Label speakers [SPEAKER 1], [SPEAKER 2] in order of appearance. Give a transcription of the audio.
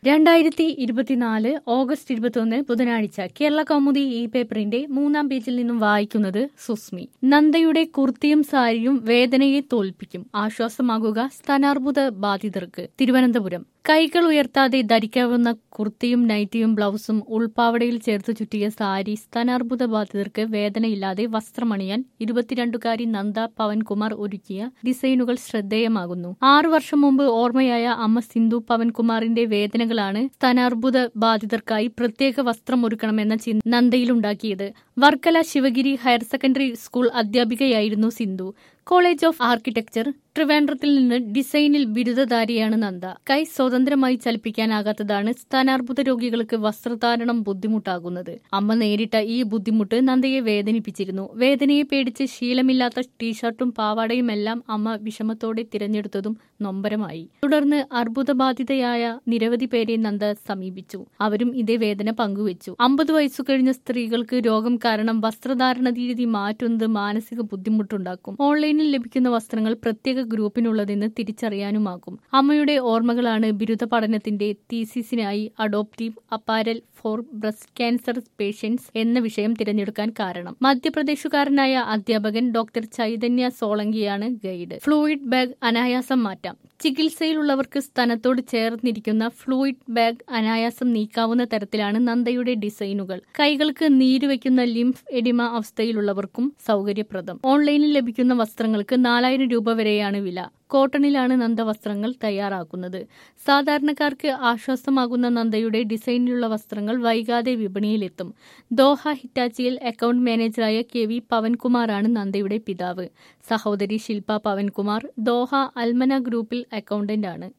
[SPEAKER 1] രണ്ടായിരത്തി ഇരുപത്തിനാല് ഓഗസ്റ്റ് ഇരുപത്തിയൊന്ന് ബുധനാഴ്ച കേരള കൗമുദി ഈ പേപ്പറിന്റെ മൂന്നാം പേജിൽ നിന്നും വായിക്കുന്നത് സുസ്മി നന്ദയുടെ കുർത്തിയും സാരിയും വേദനയെ തോൽപ്പിക്കും ആശ്വാസമാകുക സ്ഥാനാർബുദ ബാധിതർക്ക് തിരുവനന്തപുരം കൈകൾ ഉയർത്താതെ ധരിക്കാവുന്ന കുർത്തിയും നൈറ്റിയും ബ്ലൗസും ഉൾപ്പാവടയിൽ ചേർത്ത് ചുറ്റിയ സാരി സ്ഥാനാർബുദ ബാധിതർക്ക് വേദനയില്ലാതെ വസ്ത്രമണിയാൻ ഇരുപത്തിരണ്ടുകാരി നന്ദ പവൻകുമാർ ഒരുക്കിയ ഡിസൈനുകൾ ശ്രദ്ധേയമാകുന്നു ആറു വർഷം മുമ്പ് ഓർമ്മയായ അമ്മ സിന്ധു പവൻകുമാറിന്റെ വേദനകളാണ് സ്ഥാനാർബുദ ബാധിതർക്കായി പ്രത്യേക വസ്ത്രം ഒരുക്കണമെന്ന ചിന്ത നന്ദയിലുണ്ടാക്കിയത് Varkala Sivagiri higher secondary school അധ്യാപികയായിരുന്നു സിന്ധു കോളേജ് ഓഫ് ആർക്കിടെക്ചർ ട്രിവാൻഡ്രത്തിൽ നിന്ന് ഡിസൈനിൽ ബിരുദധാരിയാണ് നന്ദ കൈ സ്വതന്ത്രമായി ചലിപ്പിക്കാനാകാത്തതാണ് സ്ഥാനാർബുദ രോഗികൾക്ക് വസ്ത്രധാരണം ബുദ്ധിമുട്ടാകുന്നത് അമ്മ നേരിട്ട ഈ ബുദ്ധിമുട്ട് നന്ദയെ വേദനിപ്പിച്ചിരുന്നു വേദനയെ പേടിച്ച് ശീലമില്ലാത്ത ടീഷർട്ടും പാവാടയുമെല്ലാം അമ്മ വിഷമത്തോടെ തിരഞ്ഞെടുത്തതും നൊമ്പരമായി തുടർന്ന് അർബുദബാധിതയായ നിരവധി പേരെ നന്ദ സമീപിച്ചു അവരും ഇതേ വേദന പങ്കുവച്ചു അമ്പത് വയസ്സു കഴിഞ്ഞ സ്ത്രീകൾക്ക് രോഗം കാരണം വസ്ത്രധാരണ രീതി മാറ്റുന്നത് മാനസിക ബുദ്ധിമുട്ടുണ്ടാക്കും ഓൺലൈനിൽ ലഭിക്കുന്ന വസ്ത്രങ്ങൾ പ്രത്യേക ഗ്രൂപ്പിനുള്ളതെന്ന് തിരിച്ചറിയാനുമാകും അമ്മയുടെ ഓർമ്മകളാണ് ബിരുദ പഠനത്തിന്റെ തീസിസിനായി adaptive apparel for breast cancer patients എന്ന വിഷയം തിരഞ്ഞെടുക്കാൻ കാരണം മധ്യപ്രദേശുകാരനായ അധ്യാപകൻ ഡോക്ടർ ചൈതന്യ സോളങ്കിയാണ് ഗൈഡ് ഫ്ലൂയിഡ് ബാഗ് അനായാസം മാറ്റാം ചികിത്സയിലുള്ളവർക്ക് സ്തനത്തോട് ചേർന്നിരിക്കുന്ന ഫ്ലൂയിഡ് ബാഗ് അനായാസം നീക്കാവുന്ന തരത്തിലാണ് നന്ദയുടെ ഡിസൈനുകൾ കൈകൾക്ക് നീരുവെക്കുന്ന ലിംഫ് എഡിമ അവസ്ഥയിലുള്ളവർക്കും സൗകര്യപ്രദം ഓൺലൈനിൽ ലഭിക്കുന്ന വസ്ത്രങ്ങൾക്ക് നാലായിരം രൂപ വരെയാണ് വില കോട്ടണിലാണ് നന്ദ വസ്ത്രങ്ങൾ തയ്യാറാക്കുന്നത് സാധാരണക്കാർക്ക് ആശ്വാസമാകുന്ന നന്ദയുടെ ഡിസൈനിലുള്ള വസ്ത്രങ്ങൾ വൈകാതെ വിപണിയിലെത്തും ദോഹ ഹിറ്റാച്ചിയിൽ അക്കൌണ്ട് മാനേജറായ കെ വി പവൻകുമാറാണ് നന്ദയുടെ പിതാവ് സഹോദരി ശില്പ പവൻകുമാർ ദോഹ അൽമന ഗ്രൂപ്പിൽ അക്കൌണ്ടന്റാണ്